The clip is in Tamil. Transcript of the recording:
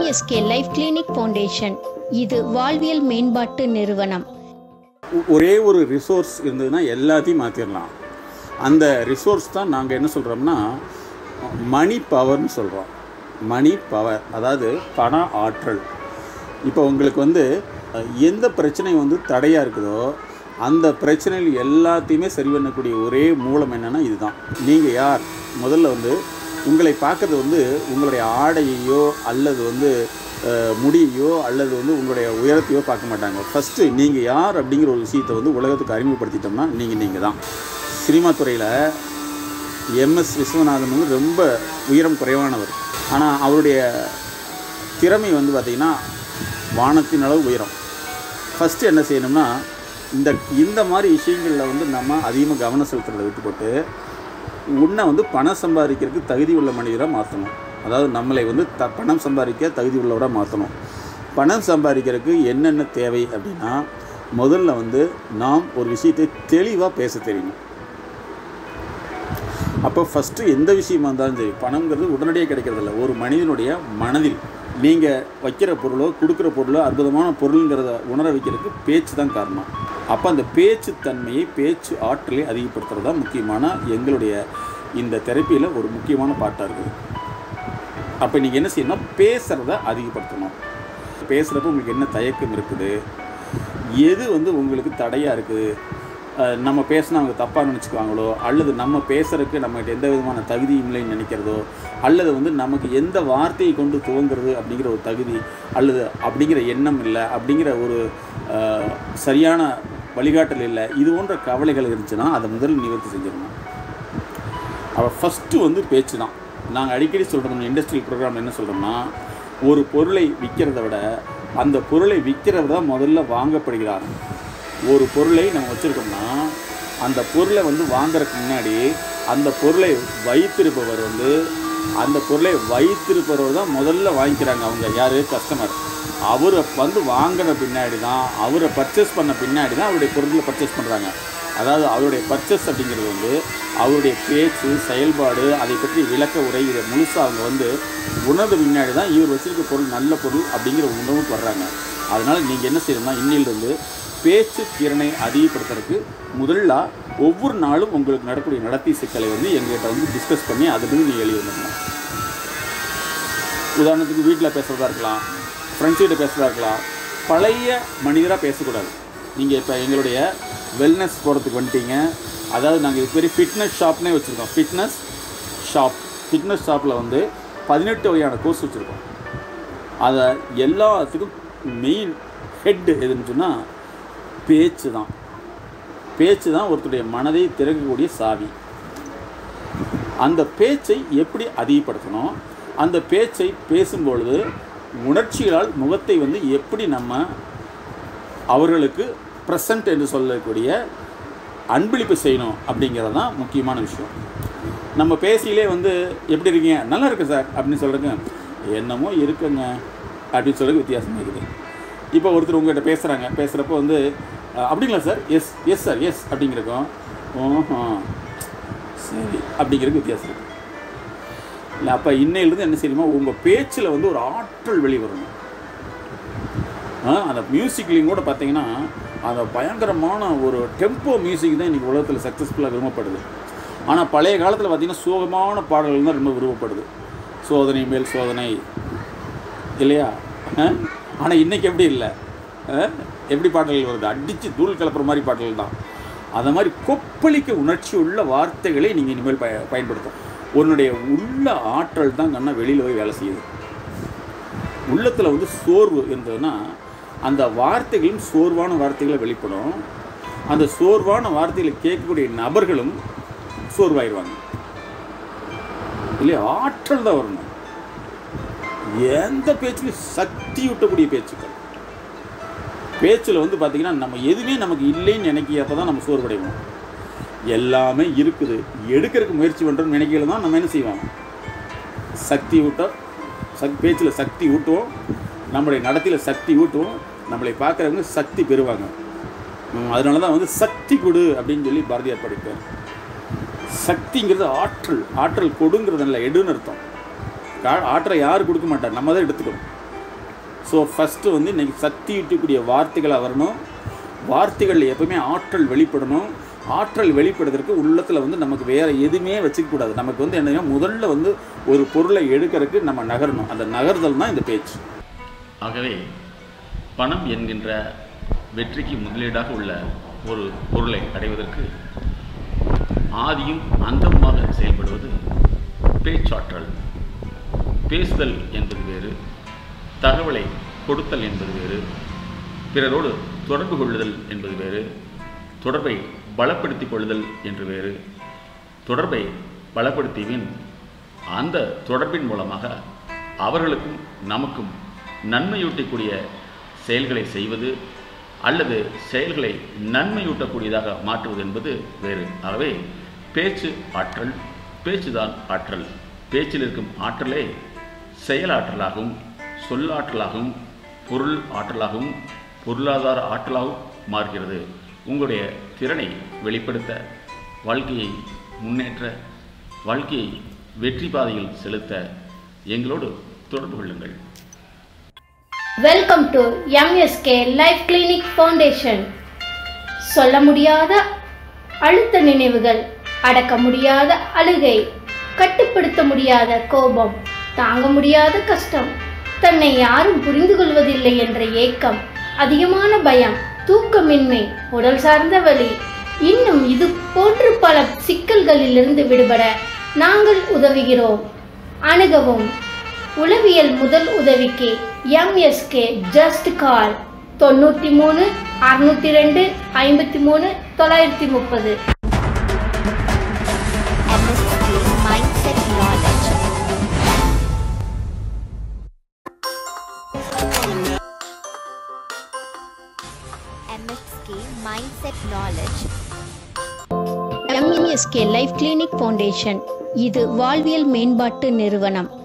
எம்எஸ்கே லைஃப் கிளினிக் ஃபவுண்டேஷன் இது வாழ்வியல் மேம்பாட்டு நிறுவனம் ஒ- ஒரே ஒரு ரிசோர்ஸ் இருந்ததுன்னா எல்லாத்தையும் மாற்றிடலாம் அந்த ரிசோர்ஸ் தான் நாங்கள் என்ன சொல்கிறோம்னா மணி பவர்னு சொல்கிறோம் மணி பவர் அதாவது பண ஆற்றல் இப்போ உங்களுக்கு வந்து அஹ், எந்த பிரச்சனை வந்து தடையாக இருக்குதோ அந்த பிரச்சனைகள் எல்லாத்தையுமே சரி பண்ணக்கூடிய ஒரே மூலம் என்னென்னா இதுதான் நீங்கள் யார் முதல்ல வந்து உங்களை பார்க்குறது வந்து உங்களுடைய ஆடையையோ அல்லது வந்து அஹ், முடியையோ அல்லது வந்து உங்களுடைய உயரத்தையோ பார்க்க மாட்டாங்க ஃபஸ்ட்டு நீங்கள் யார் அப்படிங்கிற ஒரு விஷயத்தை வந்து உலகத்துக்கு அறிமுகப்படுத்திட்டோம்னா நீங்கள் நீங்கள் தான் சினிமா துறையில் எம்எஸ் விஸ்வநாதன் வந்து ரொம்ப உயரம் குறைவானவர் ஆனால் அவருடைய திறமை வந்து பார்த்திங்கன்னா வானத்தின் அளவு உயரம் ஃபஸ்ட்டு என்ன செய்யணும்னா இந்த இந்த மாதிரி விஷயங்களில் வந்து நம்ம அதிகமாக கவனம் செலுத்துறதை விட்டுப்போட்டு உன்னை வந்து பணம் சம்பாதிக்கிறதுக்கு தகுதி உள்ள மனிதராக மாற்றணும் அதாவது நம்மளை வந்து த பணம் சம்பாதிக்க தகுதி உள்ளவராக மாற்றணும் பணம் சம்பாதிக்கிறதுக்கு என்னென்ன தேவை அப்படின்னா முதல்ல வந்து நாம் ஒரு விஷயத்தை தெளிவாக பேச தெரியணும் அப்போ ஃபஸ்ட்டு எந்த விஷயமா இருந்தாலும் சரி பணங்கிறது உடனடியாக கிடைக்கிறதில்ல ஒரு மனிதனுடைய மனதில் நீங்கள் வைக்கிற பொருளோ கொடுக்குற பொருளோ அற்புதமான பொருளுங்கிறத உணர வைக்கிறதுக்கு பேச்சு தான் காரணம் அப்போ அந்த பேச்சு தன்மையை பேச்சு ஆற்றலை அதிகப்படுத்துறது தான் முக்கியமான எங்களுடைய இந்த தெரப்பியில் ஒரு முக்கியமான பாட்டாக இருக்குது அப்போ நீங்கள் என்ன செய்யணும் பேசுகிறத அதிகப்படுத்தணும் பேசுகிறப்ப உங்களுக்கு என்ன தயக்கம் இருக்குது எது வந்து உங்களுக்கு தடையாக இருக்குது அஹ் நம்ம பேசினா அவங்க தப்பாக நினச்சிக்குவாங்களோ அல்லது நம்ம பேசுகிறதுக்கு நம்மகிட்ட எந்த விதமான தகுதியும் இல்லைன்னு நினைக்கிறதோ அல்லது வந்து நமக்கு எந்த வார்த்தையை கொண்டு துவங்குறது அப்படிங்கிற ஒரு தகுதி அல்லது அப்படிங்கிற எண்ணம் இல்லை அப்படிங்கிற ஒரு அஹ், சரியான வழிகாட்டல் இல்லை இது போன்ற கவலைகள் இருந்துச்சுன்னா அதை முதல்ல நிவர்த்தி செஞ்சிடணும் அவள் ஃபஸ்ட்டு வந்து பேச்சு தான் நாங்கள் அடிக்கடி சொல்கிறோம் இண்டஸ்ட்ரியல் ப்ரோக்ராம் என்ன சொல்கிறோம்னா ஒரு பொருளை விற்கிறத விட அந்த பொருளை விற்கிறவர் தான் முதல்ல வாங்கப்படுகிறார் ஒரு பொருளை நம்ம வச்சுருக்கோம்னா அந்த பொருளை வந்து வாங்குறதுக்கு முன்னாடி அந்த பொருளை வைத்திருப்பவர் வந்து அந்த பொருளை வைத்திருப்பவர் தான் முதல்ல வாங்கிக்கிறாங்க அவங்க யார் கஸ்டமர் அவரை வந்து வாங்கின பின்னாடி தான் அவரை பர்ச்சேஸ் பண்ண பின்னாடி தான் அவருடைய பொருட்களை பர்ச்சேஸ் பண்ணுறாங்க அதாவது அவருடைய பர்ச்சேஸ் அப்படிங்கிறது வந்து அவருடைய பேச்சு செயல்பாடு அதை பற்றி விளக்க உரை இதை முழுசாக அவங்க வந்து உணர்ந்த பின்னாடி தான் இவர் வச்சிருக்க பொருள் நல்ல பொருள் அப்படிங்கிற உணவுக்கு வர்றாங்க அதனால் நீங்கள் என்ன செய்யணும்னா இன்னிலிருந்து பேச்சு திறனை அதிகப்படுத்துறதுக்கு முதல்ல ஒவ்வொரு நாளும் உங்களுக்கு நடக்கக்கூடிய நடத்தை சிக்கலை வந்து எங்ககிட்ட வந்து டிஸ்கஸ் பண்ணி அதுலேருந்து நீங்கள் எழுதி வந்துடணும் உதாரணத்துக்கு வீட்டில் பேசுகிறதா இருக்கலாம் ஃப்ரெண்ட்ஸ்கிட்ட பேசுகிறதா இருக்கலாம் பழைய மனிதராக பேசக்கூடாது நீங்கள் இப்போ எங்களுடைய வெல்னஸ் போகிறதுக்கு வந்துட்டீங்க அதாவது நாங்கள் இது பெரிய ஃபிட்னஸ் ஷாப்னே வச்சுருக்கோம் ஃபிட்னஸ் ஷாப் ஃபிட்னஸ் ஷாப்பில் வந்து பதினெட்டு வகையான கோர்ஸ் வச்சுருக்கோம் அதை எல்லாத்துக்கும் மெயின் ஹெட் எதுன்னு சொன்னால் பேச்சு தான் பேச்சு தான் ஒருத்தருடைய மனதை திறக்கக்கூடிய சாவி அந்த பேச்சை எப்படி அதிகப்படுத்தணும் அந்த பேச்சை பேசும்பொழுது உணர்ச்சிகளால் முகத்தை வந்து எப்படி நம்ம அவர்களுக்கு ப்ரெசன்ட் என்று சொல்லக்கூடிய அன்பளிப்பு செய்யணும் அப்படிங்கிறது தான் முக்கியமான விஷயம் நம்ம பேசியிலே வந்து எப்படி இருக்கீங்க நல்லா இருக்கு சார் அப்படின்னு சொல்கிறேங்க என்னமோ இருக்குங்க அப்படின்னு சொல்கிறது வித்தியாசம் இருக்குது இப்போ ஒருத்தர் உங்கள்கிட்ட பேசுகிறாங்க பேசுகிறப்போ வந்து அஹ், அப்படிங்களா sir yes yes sir yes அப்படிங்கிறக்கும் ஓஹோ சரி அப்படிங்கிறதுக்கு வித்தியாசம் இருக்குது இல்லை அப்போ இன்னையிலிருந்து என்ன செய்யணுமோ உங்கள் பேச்சில் வந்து ஒரு ஆற்றல் வெளிவரணும் ஆ, அந்த மியூசிக்லேயும் கூட பார்த்தீங்கன்னா அந்த பயங்கரமான ஒரு டெம்போ மியூசிக் தான் இன்றைக்கி உலகத்தில் சக்ஸஸ்ஃபுல்லாக விரும்பப்படுது ஆனால் பழைய காலத்தில் பார்த்தீங்கன்னா சோகமான பாடல்கள் தான் ரொம்ப விரும்பப்படுது சோதனை மேல் சோதனை இல்லையா ஆனால் இன்றைக்கி எப்படி இல்லை ஆ? எப்படி பாடல்கள் வருது அடித்து தூள் கலப்புற மாதிரி பாடல்கள் தான் அந்த மாதிரி கொப்பளிக்க உணர்ச்சி உள்ள வார்த்தைகளை நீங்கள் இனிமேல் பய பயன்படுத்தும் உன்னுடைய உள்ள ஆற்றல் தான் கண்ணா வெளியில் போய் வேலை செய்யுது உள்ளத்தில் வந்து சோர்வு இருந்ததுன்னா அந்த வார்த்தைகளும் சோர்வான வார்த்தைகளை வெளிப்படும் அந்த சோர்வான வார்த்தைகளை கேட்கக்கூடிய நபர்களும் சோர்வாயிருவாங்க இல்லையா ஆற்றல் தான் வரணும் எந்த பேச்சிலும் சக்தி ஊட்டக்கூடிய பேச்சுக்கள் பேச்சில் வந்து பார்த்திங்கன்னா நம்ம எதுவுமே நமக்கு இல்லைன்னு நினைக்கிறப்ப தான் நம்ம சோர்வடைவோம் எல்லாமே இருக்குது எடுக்கிறதுக்கு முயற்சி பண்ணுறோம்னு நினைக்கல தான் நம்ம என்ன செய்வோம் சக்தி ஊட்ட சக் பேச்சில் சக்தி ஊட்டுவோம் நம்முடைய நடத்தையில் சக்தி ஊட்டுவோம் நம்மளை பார்க்குறவங்க சக்தி பெறுவாங்க ம், அதனால தான் வந்து சக்தி கொடு அப்படின்னு சொல்லி பாரதியார் படிப்பார் சக்திங்கிறது ஆற்றல் ஆற்றல் கொடுங்கிறது இல்லை எடுன்னு அர்த்தம் கா- ஆற்றலை யாரும் கொடுக்க மாட்டார் நம்ம தான் எடுத்துக்கணும் ஸோ ஃபஸ்ட்டு வந்து இன்றைக்கி சக்தி ஈட்டக்கூடிய வார்த்தைகளாக வரணும் வார்த்தைகள் எப்பவுமே ஆற்றல் வெளிப்படணும் ஆற்றல் வெளிப்படுறதுக்கு உள்ளத்தில் வந்து நமக்கு வேறு எதுவுமே வச்சுக்கக்கூடாது நமக்கு வந்து என்னன்னா முதல்ல வந்து ஒரு பொருளை எடுக்கிறதுக்கு நம்ம நகரணும் அந்த நகர்தல் தான் இந்த பேச்சு ஆகவே பணம் என்கின்ற வெற்றிக்கு முதலீடாக உள்ள ஒரு பொருளை அடைவதற்கு ஆதியும் அந்தமாக செயல்படுவது பேச்சாற்றல் பேசுதல் என்பது வேறு தகவலை கொடுத்தல் என்பது வேறு பிறரோடு தொடர்பு கொள்ளுதல் என்பது வேறு தொடர்பை பலப்படுத்திக் கொள்ளுதல் என்று வேறு தொடர்பை பலப்படுத்தியபின் அந்த தொடர்பின் மூலமாக அவர்களுக்கும் நமக்கும் நன்மையூட்டக்கூடிய செயல்களை செய்வது அல்லது செயல்களை நன்மையூட்டக்கூடியதாக மாற்றுவது என்பது வேறு ஆகவே பேச்சு ஆற்றல் பேச்சுதான் ஆற்றல் பேச்சில் இருக்கும் ஆற்றலே செயலாற்றலாகவும் சொல்லாற்றலாகவும் பொருள் ஆற்றலாகவும் பொருளாதார ஆற்றலாகவும் மாறுகிறது உங்களுடைய திறனை வெளிப்படுத்த வாழ்க்கையை முன்னேற்ற வாழ்க்கையை வெற்றி பாதையில் செலுத்த எங்களோடு தொடர்பு கொள்ளுங்கள் welcome to MSK life clinic foundation சொல்ல முடியாத அழுத்த நினைவுகள் அடக்க முடியாத அழுகை கட்டுப்படுத்த முடியாத கோபம் தாங்க முடியாத கஷ்டம் தன்னை யாரும் புரிந்து கொள்வதில்லை என்ற ஏக்கம் அதிகமான பயம் தூக்கமின்மை உடல் சார்ந்த வலி இன்னும் இது போன்று பல சிக்கல்களிலிருந்து விடுபட நாங்கள் உதவுகிறோம் அணுகவும் உளவியல் முதல் உதவிக்கு எம்எஸ்கே ஜஸ்ட் கால் தொண்ணூற்றி மூணு அறுநூத்தி ரெண்டு ஐம்பத்தி மூணு தொள்ளாயிரத்தி முப்பது MSK Mindset Knowledge. MSK Mindset Knowledge. MSK life clinic foundation இது வாழ்வியல் மேம்பாட்டு நிறுவனம்